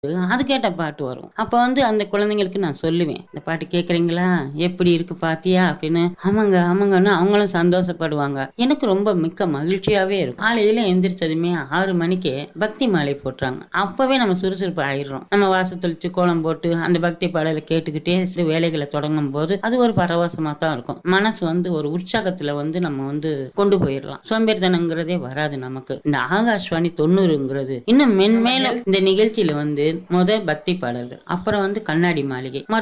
அதுக்கேட்ட பாட்டு வரும் அப்ப வந்து அந்த குழந்தைங்களுக்கு நான் சொல்லுவேன் இந்த பாட்டு கேக்குறீங்களா எப்படி இருக்கு பாத்தியா அப்படின்னு ஆமாங்க ஆமாங்கன்னு அவங்களும் சந்தோஷப்படுவாங்க எனக்கு ரொம்ப மிக்க மகிழ்ச்சியாவே இருக்கும் காலையில எந்திரிச்சதுமே ஆறு மணிக்கு பக்தி மாலை போட்டுறாங்க அப்பவே நம்ம சுறுசுறுப்பு ஆயிடுறோம் நம்ம வாச தெளிச்சு கோலம் போட்டு அந்த பக்தி பாடலை கேட்டுக்கிட்டே சில வேலைகளை தொடங்கும் போது அது ஒரு பரவசமா தான் இருக்கும் மனசு வந்து ஒரு உற்சாகத்துல வந்து நம்ம வந்து கொண்டு போயிடலாம் சோம்பேறித்தனங்கிறதே வராது நமக்கு இந்த ஆகாஷ்வாணி தொண்ணூறுங்கிறது இன்னும் மென்மேலும் இந்த நிகழ்ச்சியில வந்து முத பக்தி பாடல்கள் அப்புறம் வந்து கண்ணாடி மாளிகை